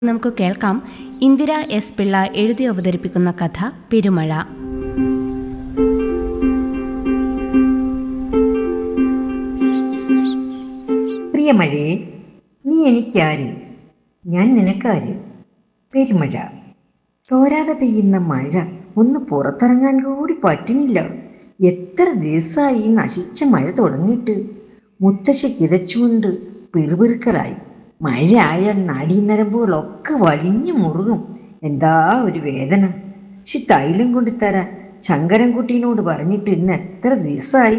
നമുക്ക് കേൾക്കാം ഇന്ദിര എസ് പിള്ള എഴുതി അവതരിപ്പിക്കുന്ന കഥ പെരുമഴ പ്രിയമഴയെ നീ എനിക്കാര് ഞാൻ നിനക്കാര് പെരുമഴ തോരാതെ പെയ്യുന്ന മഴ ഒന്ന് പുറത്തിറങ്ങാൻ കൂടി പറ്റുന്നില്ല എത്ര ദിവസമായി ഈ നശിച്ച മഴ തുടങ്ങിയിട്ട് മുത്തശ്ശി കിതച്ചുകൊണ്ട് പിറുപിറുക്കലായി മഴ ആയാൽ നാടീനരമ്പുകളൊക്കെ വലിഞ്ഞു മുറുകും എന്താ ഒരു വേദന ശി തൈലം കൊണ്ടുതരാൻ ശങ്കരൻകുട്ടീനോട് പറഞ്ഞിട്ട് ഇന്ന് എത്ര ദിവസമായി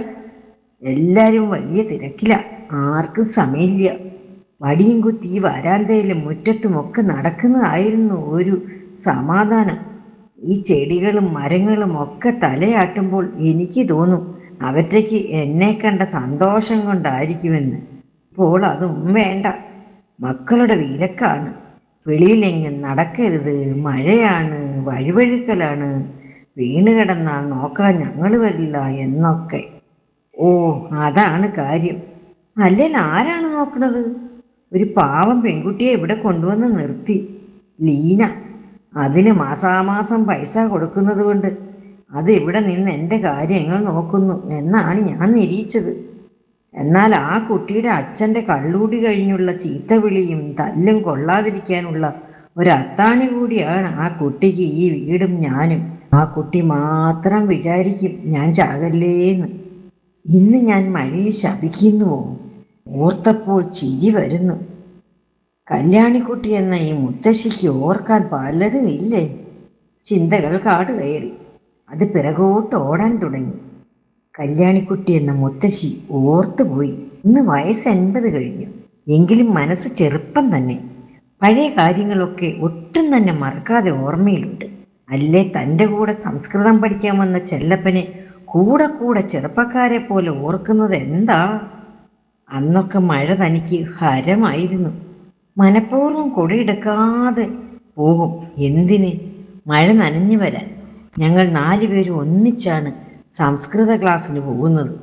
എല്ലാരും വലിയ തിരക്കില ആർക്കും സമയമില്ല വടിയും കുത്തി ഈ വരാന്തയിലും മുറ്റത്തുമൊക്കെ നടക്കുന്നതായിരുന്നു ഒരു സമാധാനം ഈ ചെടികളും മരങ്ങളും ഒക്കെ തലയാട്ടുമ്പോൾ എനിക്ക് തോന്നും അവറ്റയ്ക്ക് എന്നെ കണ്ട സന്തോഷം കൊണ്ടായിരിക്കുമെന്ന് ഇപ്പോൾ അതും വേണ്ട മക്കളുടെ വിലക്കാണ് വെളിയിലെങ്ങും നടക്കരുത് മഴയാണ് വഴിവഴുക്കലാണ് വീണ് കിടന്നാൽ നോക്കാൻ ഞങ്ങൾ വരില്ല എന്നൊക്കെ ഓ അതാണ് കാര്യം അല്ലെങ്കിൽ ആരാണ് നോക്കണത് ഒരു പാവം പെൺകുട്ടിയെ ഇവിടെ കൊണ്ടുവന്ന് നിർത്തി ലീന അതിന് മാസാമാസം പൈസ കൊടുക്കുന്നത് കൊണ്ട് അത് ഇവിടെ നിന്ന് എൻ്റെ കാര്യങ്ങൾ നോക്കുന്നു എന്നാണ് ഞാൻ നിരീക്ഷിച്ചത് എന്നാൽ ആ കുട്ടിയുടെ അച്ഛൻ്റെ കള്ളൂടി കഴിഞ്ഞുള്ള ചീത്തവിളിയും തല്ലും കൊള്ളാതിരിക്കാനുള്ള ഒരു അത്താണി കൂടിയാണ് ആ കുട്ടിക്ക് ഈ വീടും ഞാനും ആ കുട്ടി മാത്രം വിചാരിക്കും ഞാൻ ചാകല്ലേന്ന് ഇന്ന് ഞാൻ മഴയെ ശപിക്കുന്നുവോ ഓർത്തപ്പോൾ ചിരി വരുന്നു കല്യാണിക്കുട്ടി എന്ന ഈ മുത്തശ്ശിക്ക് ഓർക്കാൻ പലതും ഇല്ലേ ചിന്തകൾ കാട് കയറി അത് പിറകോട്ട് ഓടാൻ തുടങ്ങി കല്യാണിക്കുട്ടി എന്ന മുത്തശ്ശി ഓർത്തുപോയി ഇന്ന് വയസ്സ് എൺപത് കഴിഞ്ഞു എങ്കിലും മനസ്സ് ചെറുപ്പം തന്നെ പഴയ കാര്യങ്ങളൊക്കെ ഒട്ടും തന്നെ മറക്കാതെ ഓർമ്മയിലുണ്ട് അല്ലേ തൻ്റെ കൂടെ സംസ്കൃതം പഠിക്കാൻ വന്ന ചെല്ലപ്പനെ കൂടെ കൂടെ ചെറുപ്പക്കാരെ പോലെ ഓർക്കുന്നത് എന്താ അന്നൊക്കെ മഴ തനിക്ക് ഹരമായിരുന്നു മനഃപൂർവ്വം കൊടിയെടുക്കാതെ പോകും എന്തിന് മഴ നനഞ്ഞു വരാൻ ഞങ്ങൾ നാലുപേരും ഒന്നിച്ചാണ് സംസ്കൃത ക്ലാസ്സിന് പോകുന്നത്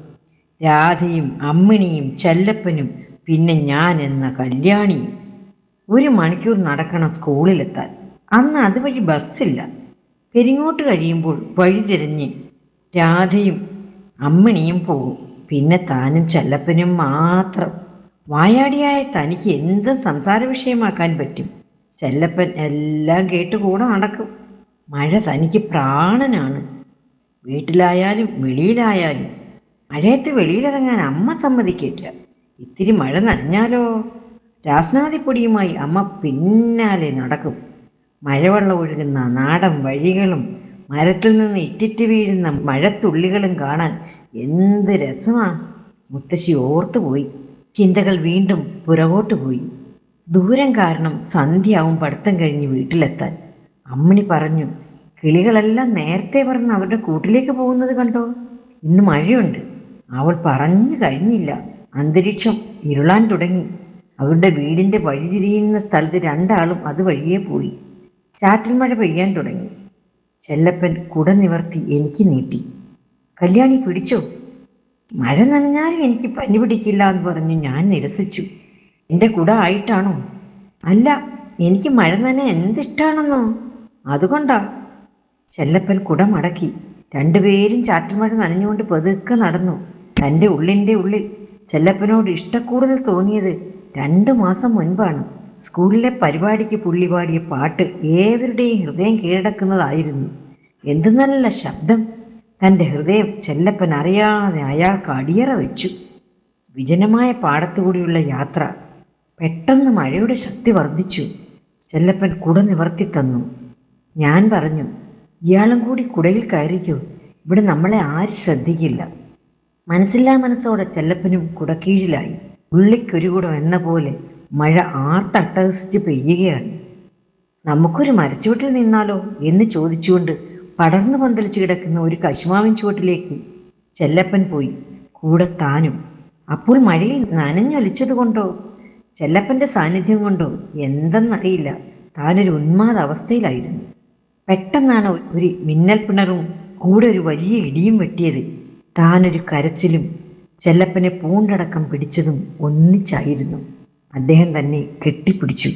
രാധയും അമ്മിണിയും ചെല്ലപ്പനും പിന്നെ ഞാൻ എന്ന കല്യാണിയും ഒരു മണിക്കൂർ നടക്കണം സ്കൂളിലെത്താൻ അന്ന് അതുവഴി ബസ്സില്ല പെരിങ്ങോട്ട് കഴിയുമ്പോൾ വഴി തിരിഞ്ഞ് രാധയും അമ്മിണിയും പോകും പിന്നെ താനും ചെല്ലപ്പനും മാത്രം വായാടിയായ തനിക്ക് എന്ത് സംസാര വിഷയമാക്കാൻ പറ്റും ചെല്ലപ്പൻ എല്ലാം കേട്ട് കൂടെ നടക്കും മഴ തനിക്ക് പ്രാണനാണ് വീട്ടിലായാലും വെളിയിലായാലും മഴയത്ത് വെളിയിലിറങ്ങാൻ അമ്മ സമ്മതിക്കില്ല ഇത്തിരി മഴ നനഞ്ഞാലോ രാസ്നാദിപ്പൊടിയുമായി അമ്മ പിന്നാലെ നടക്കും മഴവെള്ളം ഒഴുകുന്ന നാടൻ വഴികളും മരത്തിൽ നിന്ന് ഇറ്റിറ്റ് വീഴുന്ന മഴത്തുള്ളികളും കാണാൻ എന്ത് രസമാ മുത്തശ്ശി ഓർത്തുപോയി ചിന്തകൾ വീണ്ടും പുറകോട്ട് പോയി ദൂരം കാരണം സന്ധ്യയാവും പഠിത്തം കഴിഞ്ഞ് വീട്ടിലെത്താൻ അമ്മിണി പറഞ്ഞു കിളികളെല്ലാം നേരത്തെ പറഞ്ഞ് അവരുടെ കൂട്ടിലേക്ക് പോകുന്നത് കണ്ടോ ഇന്ന് മഴയുണ്ട് അവൾ പറഞ്ഞു കഴിഞ്ഞില്ല അന്തരീക്ഷം ഇരുളാൻ തുടങ്ങി അവരുടെ വീടിൻ്റെ വഴി തിരിയുന്ന സ്ഥലത്ത് രണ്ടാളും അത് വഴിയേ പോയി ചാറ്റൽ മഴ പെയ്യാൻ തുടങ്ങി ചെല്ലപ്പൻ കുട നിവർത്തി എനിക്ക് നീട്ടി കല്യാണി പിടിച്ചോ മഴ നനഞ്ഞാലും എനിക്ക് പനി പിടിക്കില്ല എന്ന് പറഞ്ഞ് ഞാൻ നിരസിച്ചു എൻ്റെ കുട ആയിട്ടാണോ അല്ല എനിക്ക് മഴ നന എന്തിഷ്ടാണെന്നോ അതുകൊണ്ടാ ചെല്ലപ്പൻ കുട മടക്കി രണ്ടുപേരും ചാറ്റൽമഴ നനഞ്ഞുകൊണ്ട് പതുക്കെ നടന്നു തൻ്റെ ഉള്ളിൻ്റെ ഉള്ളിൽ ചെല്ലപ്പനോട് ഇഷ്ടക്കൂടുതൽ തോന്നിയത് രണ്ടു മാസം മുൻപാണ് സ്കൂളിലെ പരിപാടിക്ക് പുള്ളി പാടിയ പാട്ട് ഏവരുടെയും ഹൃദയം കീഴടക്കുന്നതായിരുന്നു എന്ത് നല്ല ശബ്ദം തൻ്റെ ഹൃദയം ചെല്ലപ്പൻ അറിയാതെ അയാൾക്ക് അടിയറ വെച്ചു വിജനമായ പാടത്തുകൂടിയുള്ള യാത്ര പെട്ടെന്ന് മഴയുടെ ശക്തി വർദ്ധിച്ചു ചെല്ലപ്പൻ കുട നിവർത്തി തന്നു ഞാൻ പറഞ്ഞു ഇയാളും കൂടി കുടയിൽ കയറിക്കോ ഇവിടെ നമ്മളെ ആരും ശ്രദ്ധിക്കില്ല മനസ്സില്ലാ മനസ്സോടെ ചെല്ലപ്പനും കുടക്കീഴിലായി ഉള്ളിക്കൊരുകുടം എന്ന പോലെ മഴ ആർത്തട്ടഹസിച്ച് പെയ്യുകയാണ് നമുക്കൊരു മരച്ചുവട്ടിൽ നിന്നാലോ എന്ന് ചോദിച്ചുകൊണ്ട് പടർന്നു പന്തലിച്ച് കിടക്കുന്ന ഒരു കശുമാവിൻ ചുവട്ടിലേക്ക് ചെല്ലപ്പൻ പോയി കൂടെ താനും അപ്പോൾ മഴയിൽ നനഞ്ഞൊലിച്ചത് കൊണ്ടോ ചെല്ലപ്പൻ്റെ സാന്നിധ്യം കൊണ്ടോ എന്തെന്നറിയില്ല താനൊരു ഉന്മാദ അവസ്ഥയിലായിരുന്നു പെട്ടെന്നാണ് ഒരു മിന്നൽ പിണറും കൂടെ ഒരു വലിയ ഇടിയും വെട്ടിയത് താനൊരു കരച്ചിലും ചെല്ലപ്പനെ പൂണ്ടടക്കം പിടിച്ചതും ഒന്നിച്ചായിരുന്നു അദ്ദേഹം തന്നെ കെട്ടിപ്പിടിച്ചു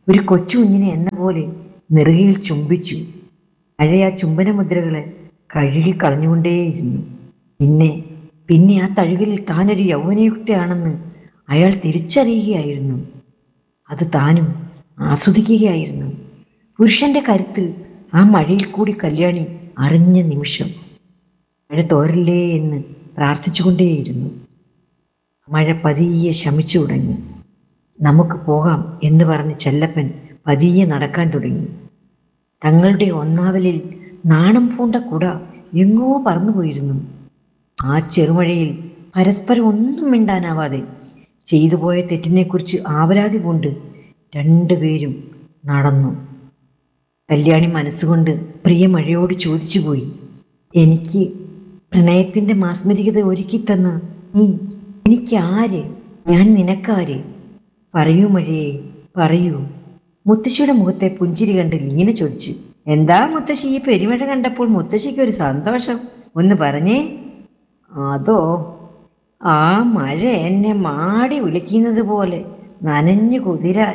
ഒരു കൊച്ചു കുഞ്ഞിനെ എന്ന പോലെ നെറുകയിൽ ചുംബിച്ചു പഴയ ആ ചുംബന മുദ്രകളെ കഴുകി കളഞ്ഞുകൊണ്ടേയിരുന്നു പിന്നെ പിന്നെ ആ തഴുകലിൽ താനൊരു യൗവനയുക്തയാണെന്ന് അയാൾ തിരിച്ചറിയുകയായിരുന്നു അത് താനും ആസ്വദിക്കുകയായിരുന്നു പുരുഷന്റെ കരുത്ത് ആ മഴയിൽ കൂടി കല്യാണി അറിഞ്ഞ നിമിഷം മഴ തോരല്ലേ എന്ന് പ്രാർത്ഥിച്ചുകൊണ്ടേയിരുന്നു മഴ പതിയെ ശമിച്ചു തുടങ്ങി നമുക്ക് പോകാം എന്ന് പറഞ്ഞ് ചെല്ലപ്പൻ പതിയെ നടക്കാൻ തുടങ്ങി തങ്ങളുടെ ഒന്നാവലിൽ നാണം പൂണ്ട കുട എങ്ങോ പറന്നുപോയിരുന്നു ആ ചെറുമഴയിൽ പരസ്പരം ഒന്നും മിണ്ടാനാവാതെ ചെയ്തു പോയ തെറ്റിനെക്കുറിച്ച് ആവലാതി കൊണ്ട് രണ്ടുപേരും നടന്നു കല്യാണി മനസ്സുകൊണ്ട് പ്രിയ മഴയോട് ചോദിച്ചുപോയി എനിക്ക് പ്രണയത്തിന്റെ മാസ്മരികത ഒരുക്കിത്തന്ന നീ എനിക്ക് ആര് ഞാൻ നിനക്കാര് പറയൂ മഴയെ പറയൂ മുത്തശ്ശിയുടെ മുഖത്തെ പുഞ്ചിരി കണ്ട് ലീന ചോദിച്ചു എന്താ മുത്തശ്ശി ഈ പെരുമഴ കണ്ടപ്പോൾ മുത്തശ്ശിക്ക് ഒരു സന്തോഷം ഒന്ന് പറഞ്ഞേ അതോ ആ മഴ എന്നെ മാടി വിളിക്കുന്നത് പോലെ നനഞ്ഞു കുതിരാൻ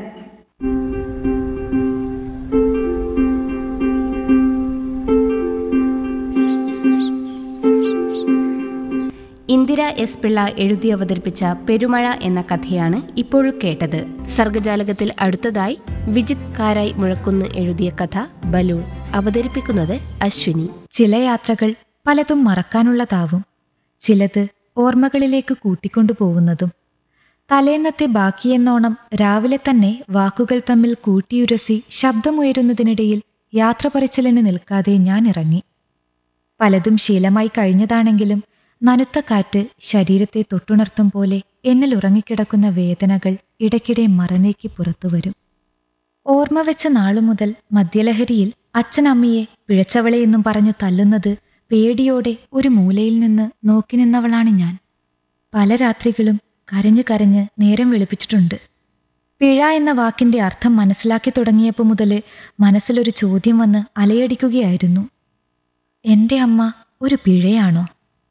ഇന്ദിര എസ് പിള്ള എഴുതി അവതരിപ്പിച്ച പെരുമഴ എന്ന കഥയാണ് ഇപ്പോഴും കേട്ടത് സർഗജാലകത്തിൽ അടുത്തതായി വിജിത് കാരായി മുഴക്കുന്ന് എഴുതിയ കഥ ബലൂൺ അവതരിപ്പിക്കുന്നത് അശ്വിനി ചില യാത്രകൾ പലതും മറക്കാനുള്ളതാവും ചിലത് ഓർമ്മകളിലേക്ക് കൂട്ടിക്കൊണ്ടുപോകുന്നതും തലേന്നത്തെ ബാക്കിയെന്നോണം രാവിലെ തന്നെ വാക്കുകൾ തമ്മിൽ കൂട്ടിയുരസി ശബ്ദമുയരുന്നതിനിടയിൽ യാത്ര പറച്ചിലിന് നിൽക്കാതെ ഞാൻ ഇറങ്ങി പലതും ശീലമായി കഴിഞ്ഞതാണെങ്കിലും നനുത്ത കാറ്റ് ശരീരത്തെ തൊട്ടുണർത്തും പോലെ എന്നിൽ ഉറങ്ങിക്കിടക്കുന്ന വേദനകൾ ഇടയ്ക്കിടെ മറനീക്കി പുറത്തുവരും ഓർമ്മ വെച്ച നാളു മുതൽ മദ്യലഹരിയിൽ അച്ഛനമ്മയെ പിഴച്ചവളെ എന്നും പറഞ്ഞ് തല്ലുന്നത് പേടിയോടെ ഒരു മൂലയിൽ നിന്ന് നോക്കി നിന്നവളാണ് ഞാൻ പല രാത്രികളും കരഞ്ഞു കരഞ്ഞ് നേരം വെളുപ്പിച്ചിട്ടുണ്ട് പിഴ എന്ന വാക്കിന്റെ അർത്ഥം മനസ്സിലാക്കി തുടങ്ങിയപ്പോൾ മുതൽ മനസ്സിലൊരു ചോദ്യം വന്ന് അലയടിക്കുകയായിരുന്നു എന്റെ അമ്മ ഒരു പിഴയാണോ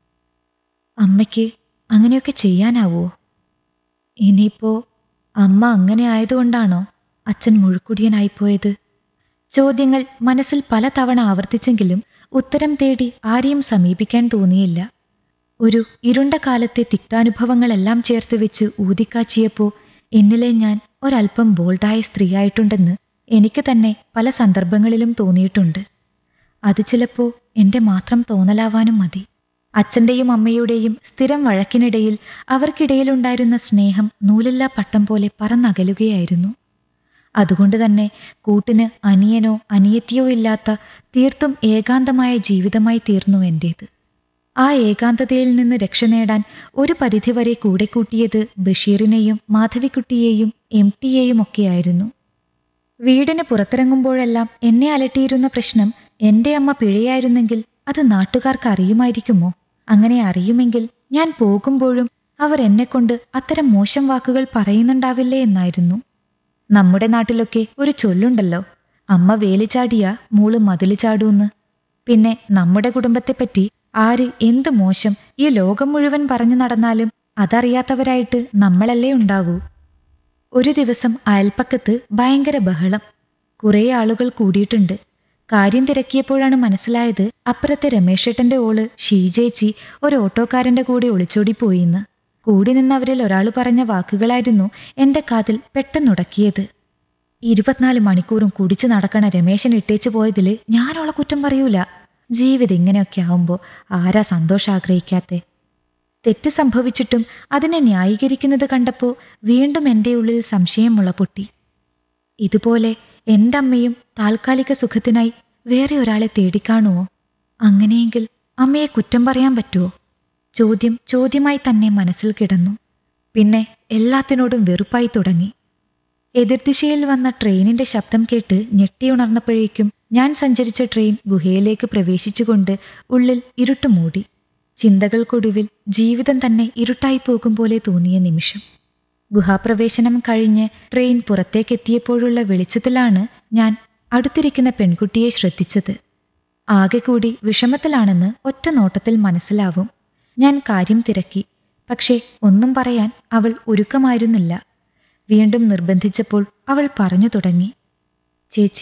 അമ്മയ്ക്ക് അങ്ങനെയൊക്കെ ചെയ്യാനാവോ ഇനിയിപ്പോ അമ്മ അങ്ങനെ ആയതുകൊണ്ടാണോ അച്ഛൻ മുഴുക്കുടിയനായിപ്പോയത് ചോദ്യങ്ങൾ മനസ്സിൽ പലതവണ ആവർത്തിച്ചെങ്കിലും ഉത്തരം തേടി ആരെയും സമീപിക്കാൻ തോന്നിയില്ല ഒരു ഇരുണ്ട കാലത്തെ തിക്താനുഭവങ്ങളെല്ലാം ചേർത്ത് വെച്ച് ഊതിക്കാച്ചിയപ്പോ എന്നിലെ ഞാൻ ഒരല്പം ബോൾഡായ സ്ത്രീയായിട്ടുണ്ടെന്ന് എനിക്ക് തന്നെ പല സന്ദർഭങ്ങളിലും തോന്നിയിട്ടുണ്ട് അത് ചിലപ്പോ എന്റെ മാത്രം തോന്നലാവാനും മതി അച്ഛന്റെയും അമ്മയുടെയും സ്ഥിരം വഴക്കിനിടയിൽ അവർക്കിടയിലുണ്ടായിരുന്ന സ്നേഹം നൂലില്ലാ പട്ടം പോലെ പറന്നകലുകയായിരുന്നു അതുകൊണ്ട് തന്നെ കൂട്ടിന് അനിയനോ അനിയത്തിയോ ഇല്ലാത്ത തീർത്തും ഏകാന്തമായ ജീവിതമായി തീർന്നു എന്റേത് ആ ഏകാന്തതയിൽ നിന്ന് രക്ഷ നേടാൻ ഒരു പരിധിവരെ കൂടെ കൂട്ടിയത് ബഷീറിനെയും മാധവിക്കുട്ടിയെയും എം ടിയെയും ഒക്കെയായിരുന്നു വീടിന് പുറത്തിറങ്ങുമ്പോഴെല്ലാം എന്നെ അലട്ടിയിരുന്ന പ്രശ്നം എന്റെ അമ്മ പിഴയായിരുന്നെങ്കിൽ അത് നാട്ടുകാർക്ക് അറിയുമായിരിക്കുമോ അങ്ങനെ അറിയുമെങ്കിൽ ഞാൻ പോകുമ്പോഴും അവർ എന്നെക്കൊണ്ട് അത്തരം മോശം വാക്കുകൾ പറയുന്നുണ്ടാവില്ലേ എന്നായിരുന്നു നമ്മുടെ നാട്ടിലൊക്കെ ഒരു ചൊല്ലുണ്ടല്ലോ അമ്മ വേലി ചാടിയ മൂള് മതില് ചാടൂന്ന് പിന്നെ നമ്മുടെ കുടുംബത്തെപ്പറ്റി ആര് എന്ത് മോശം ഈ ലോകം മുഴുവൻ പറഞ്ഞു നടന്നാലും അതറിയാത്തവരായിട്ട് നമ്മളല്ലേ ഉണ്ടാവൂ ഒരു ദിവസം അയൽപ്പക്കത്ത് ഭയങ്കര ബഹളം കുറേ ആളുകൾ കൂടിയിട്ടുണ്ട് കാര്യം തിരക്കിയപ്പോഴാണ് മനസ്സിലായത് അപ്പുറത്തെ രമേശേട്ടന്റെ ഓള് ഷീജേച്ചി ഒരു ഓട്ടോക്കാരന്റെ കൂടെ ഒളിച്ചോടിപ്പോയിന്ന് കൂടി നിന്നവരിൽ ഒരാൾ പറഞ്ഞ വാക്കുകളായിരുന്നു എന്റെ കാതിൽ പെട്ടെന്നുടക്കിയത് ഇരുപത്തിനാല് മണിക്കൂറും കുടിച്ചു നടക്കണ രമേശൻ ഇട്ടേച്ചു പോയതില് ഞാനോളെ കുറ്റം പറയൂല ജീവിതം ഇങ്ങനെയൊക്കെ ആവുമ്പോൾ ആരാ സന്തോഷം ആഗ്രഹിക്കാത്തെ തെറ്റ് സംഭവിച്ചിട്ടും അതിനെ ന്യായീകരിക്കുന്നത് കണ്ടപ്പോൾ വീണ്ടും എൻ്റെ ഉള്ളിൽ സംശയം മുളപൊട്ടി ഇതുപോലെ എൻ്റെ അമ്മയും താൽക്കാലിക സുഖത്തിനായി വേറെ ഒരാളെ തേടിക്കാണുവോ അങ്ങനെയെങ്കിൽ അമ്മയെ കുറ്റം പറയാൻ പറ്റുമോ ചോദ്യം ചോദ്യമായി തന്നെ മനസ്സിൽ കിടന്നു പിന്നെ എല്ലാത്തിനോടും വെറുപ്പായി തുടങ്ങി എതിർദിശയിൽ വന്ന ട്രെയിനിന്റെ ശബ്ദം കേട്ട് ഞെട്ടിയുണർന്നപ്പോഴേക്കും ഞാൻ സഞ്ചരിച്ച ട്രെയിൻ ഗുഹയിലേക്ക് പ്രവേശിച്ചുകൊണ്ട് ഉള്ളിൽ ഇരുട്ട് മൂടി ചിന്തകൾക്കൊടുവിൽ ജീവിതം തന്നെ ഇരുട്ടായി പോകും പോലെ തോന്നിയ നിമിഷം ഗുഹാപ്രവേശനം കഴിഞ്ഞ് ട്രെയിൻ പുറത്തേക്കെത്തിയപ്പോഴുള്ള വെളിച്ചത്തിലാണ് ഞാൻ അടുത്തിരിക്കുന്ന പെൺകുട്ടിയെ ശ്രദ്ധിച്ചത് ആകെ കൂടി വിഷമത്തിലാണെന്ന് ഒറ്റ നോട്ടത്തിൽ മനസ്സിലാവും ഞാൻ കാര്യം തിരക്കി പക്ഷേ ഒന്നും പറയാൻ അവൾ ഒരുക്കമായിരുന്നില്ല വീണ്ടും നിർബന്ധിച്ചപ്പോൾ അവൾ പറഞ്ഞു തുടങ്ങി ചേച്ചി